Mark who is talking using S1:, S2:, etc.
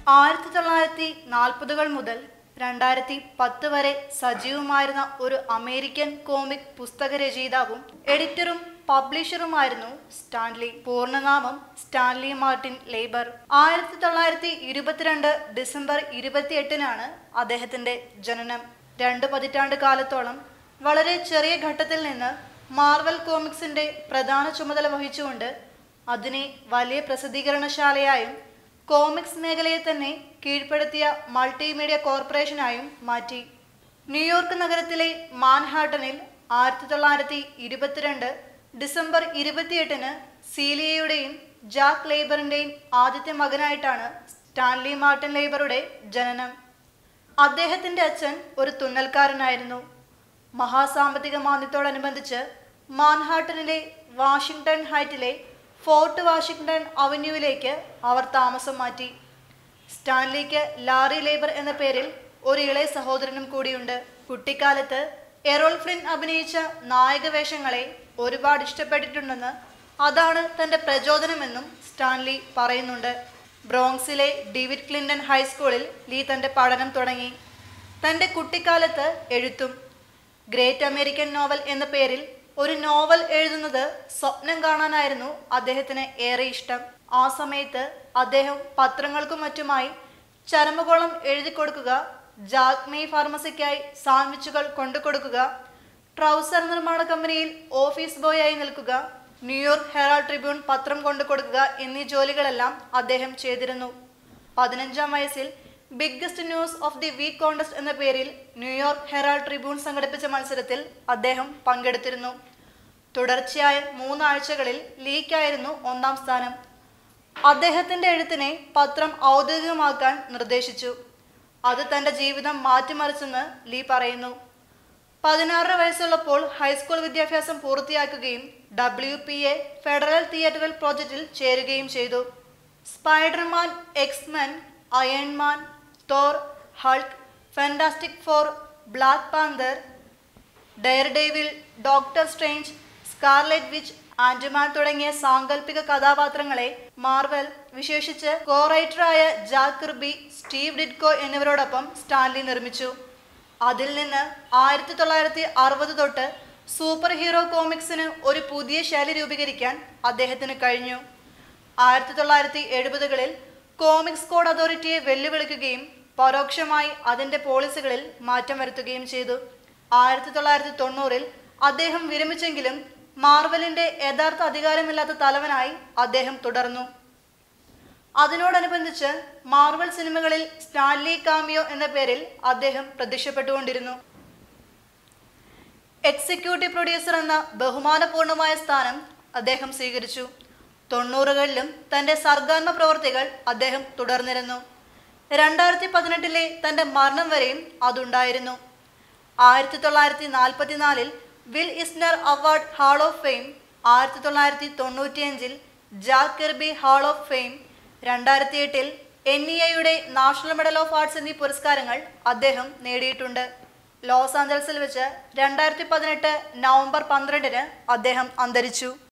S1: ആയിരത്തി തൊള്ളായിരത്തി നാൽപ്പതുകൾ മുതൽ രണ്ടായിരത്തി പത്ത് വരെ സജീവമായിരുന്ന ഒരു അമേരിക്കൻ കോമിക് പുസ്തക രചയിതാവും എഡിറ്ററും പബ്ലിഷറുമായിരുന്നു സ്റ്റാൻലി പൂർണ്ണനാമം സ്റ്റാൻലി മാർട്ടിൻ ലേബർ ആയിരത്തി തൊള്ളായിരത്തി ഇരുപത്തിരണ്ട് ഡിസംബർ ഇരുപത്തിയെട്ടിനാണ് അദ്ദേഹത്തിന്റെ ജനനം രണ്ട് പതിറ്റാണ്ട് കാലത്തോളം വളരെ ചെറിയ ഘട്ടത്തിൽ നിന്ന് മാർവൽ കോമിക്സിന്റെ പ്രധാന ചുമതല വഹിച്ചുകൊണ്ട് അതിനെ വലിയ പ്രസിദ്ധീകരണശാലയായും കോമിക്സ് മേഖലയെ തന്നെ കീഴ്പ്പെടുത്തിയ മൾട്ടിമീഡിയ കോർപ്പറേഷനായും മാറ്റി ന്യൂയോർക്ക് നഗരത്തിലെ മാൻഹാട്ടനിൽ ആയിരത്തി തൊള്ളായിരത്തി ഇരുപത്തിരണ്ട് ഡിസംബർ ഇരുപത്തിയെട്ടിന് സീലിയയുടെയും ജാക്ക് ലേബറിന്റെയും ആദ്യത്തെ മകനായിട്ടാണ് സ്റ്റാൻലി മാർട്ടിൻ ലേബറുടെ ജനനം അദ്ദേഹത്തിന്റെ അച്ഛൻ ഒരു തുന്നൽക്കാരനായിരുന്നു മഹാസാമ്പത്തിക മാന്ദ്യത്തോടനുബന്ധിച്ച് മാൻഹാട്ടനിലെ വാഷിംഗ്ടൺ ഹൈറ്റിലെ ഫോർട്ട് വാഷിംഗ്ടൺ അവന്യൂവിലേക്ക് അവർ താമസം മാറ്റി സ്റ്റാൻലിക്ക് ലാറി ലേബർ എന്ന പേരിൽ ഒരു ഇളയ സഹോദരനും കൂടിയുണ്ട് കുട്ടിക്കാലത്ത് എറോൾ ഫ്ലിൻ അഭിനയിച്ച നായക വേഷങ്ങളെ ഒരുപാട് ഇഷ്ടപ്പെട്ടിട്ടുണ്ടെന്ന് അതാണ് തന്റെ പ്രചോദനമെന്നും സ്റ്റാൻലി പറയുന്നുണ്ട് ബ്രോങ്സിലെ ഡേവിഡ് ക്ലിന്റൺ ഹൈസ്കൂളിൽ ലീ തന്റെ പഠനം തുടങ്ങി തന്റെ കുട്ടിക്കാലത്ത് എഴുത്തും ഗ്രേറ്റ് അമേരിക്കൻ നോവൽ എന്ന പേരിൽ ഒരു നോവൽ എഴുതുന്നത് സ്വപ്നം കാണാനായിരുന്നു അദ്ദേഹത്തിന് ഏറെ ഇഷ്ടം ആ സമയത്ത് അദ്ദേഹം പത്രങ്ങൾക്കും മറ്റുമായി ചരമകോളം എഴുതി കൊടുക്കുക ജാഗ്മി ഫാർമസിക്കായി സാൻഡ്വിച്ചുകൾ കൊണ്ടു കൊടുക്കുക ട്രൗസർ നിർമ്മാണ കമ്പനിയിൽ ഓഫീസ് ബോയ് ആയി നിൽക്കുക ന്യൂയോർക്ക് ഹെറാൾഡ് ട്രിബ്യൂൺ പത്രം കൊണ്ടു കൊടുക്കുക എന്നീ ജോലികളെല്ലാം അദ്ദേഹം ചെയ്തിരുന്നു പതിനഞ്ചാം വയസ്സിൽ biggest news of the week contest എന്ന പേരിൽ ന്യൂയോർക്ക് ഹെറാൾഡ് ട്രിബ്യൂൺ സംഘടിപ്പിച്ച മത്സരത്തിൽ അദ്ദേഹം പങ്കെടുത്തിരുന്നു തുടർച്ചയായ മൂന്നാഴ്ചകളിൽ ലീക്കായിരുന്നു ഒന്നാം സ്ഥാനം അദ്ദേഹത്തിന്റെ എഴുത്തിനെ പത്രം ഔദ്യോഗികമാക്കാൻ നിർദ്ദേശിച്ചു അത് തന്റെ ജീവിതം മാറ്റിമറിച്ചെന്ന് ലീ പറയുന്നു പതിനാറര വയസ്സുള്ളപ്പോൾ ഹൈസ്കൂൾ വിദ്യാഭ്യാസം പൂർത്തിയാക്കുകയും W P A federal theatrical പ്രോജക്റ്റിൽ ചേരുകയും ചെയ്തു Spiderman X Men Iron Man Thor Hulk Fantastic Four Black Panther Daredevil Doctor Strange Scarlet Witch Ant Man തുടങ്ങിയ സാങ്കല്പിക കഥാപാത്രങ്ങളെ മാർവൽ വിശേഷിച്ച് കോറൈറ്ററായ ജാക്ക് കിർബി സ്റ്റീവ് ഡിഡ്കോ എന്നിവരോടൊപ്പം സ്റ്റാൻലി നിർമ്മിച്ചു അതിൽ നിന്ന് ആയിരത്തി തൊള്ളായിരത്തി അറുപത് തൊട്ട് സൂപ്പർ ഹീറോ കോമിക്സിന് ഒരു പുതിയ ശൈലി രൂപീകരിക്കാൻ അദ്ദേഹത്തിന് കഴിഞ്ഞു ആയിരത്തി തൊള്ളായിരത്തി എഴുപതുകളിൽ കോമിക്സ് കോഡ് അതോറിറ്റിയെ വെല്ലുവിളിക്കുകയും പരോക്ഷമായി അതിന്റെ പോളിസികളിൽ മാറ്റം വരുത്തുകയും ചെയ്തു ആയിരത്തി തൊള്ളായിരത്തി തൊണ്ണൂറിൽ അദ്ദേഹം വിരമിച്ചെങ്കിലും മാർവലിന്റെ യഥാർത്ഥ അധികാരമില്ലാത്ത തലവനായി അദ്ദേഹം തുടർന്നു അതിനോടനുബന്ധിച്ച് മാർവൽ സിനിമകളിൽ സ്റ്റാൻലി കാമിയോ എന്ന പേരിൽ അദ്ദേഹം പ്രത്യക്ഷപ്പെട്ടുകൊണ്ടിരുന്നു എക്സിക്യൂട്ടീവ് പ്രൊഡ്യൂസർ എന്ന ബഹുമാനപൂർണമായ സ്ഥാനം അദ്ദേഹം സ്വീകരിച്ചു തൊണ്ണൂറുകളിലും തന്റെ സർഗാത്മ പ്രവർത്തികൾ അദ്ദേഹം തുടർന്നിരുന്നു രണ്ടായിരത്തി പതിനെട്ടിലെ തന്റെ മരണം വരെയും അതുണ്ടായിരുന്നു ആയിരത്തി തൊള്ളായിരത്തി നാൽപ്പത്തിനാലിൽ Will Eisner award hall of fame ആയിരത്തി തൊള്ളായിരത്തി തൊണ്ണൂറ്റിയഞ്ചിൽ Jack Kirby hall of fame രണ്ടായിരത്തി എട്ടിൽ എൻ ഇ എയുടെ നാഷണൽ മെഡൽ ഓഫ് ആർട്സ് എന്നീ പുരസ്കാരങ്ങൾ അദ്ദേഹം നേടിയിട്ടുണ്ട് ലോസ് ആഞ്ചൽസിൽ വെച്ച് രണ്ടായിരത്തി പതിനെട്ട് നവംബർ പന്ത്രണ്ടിന് അദ്ദേഹം അന്തരിച്ചു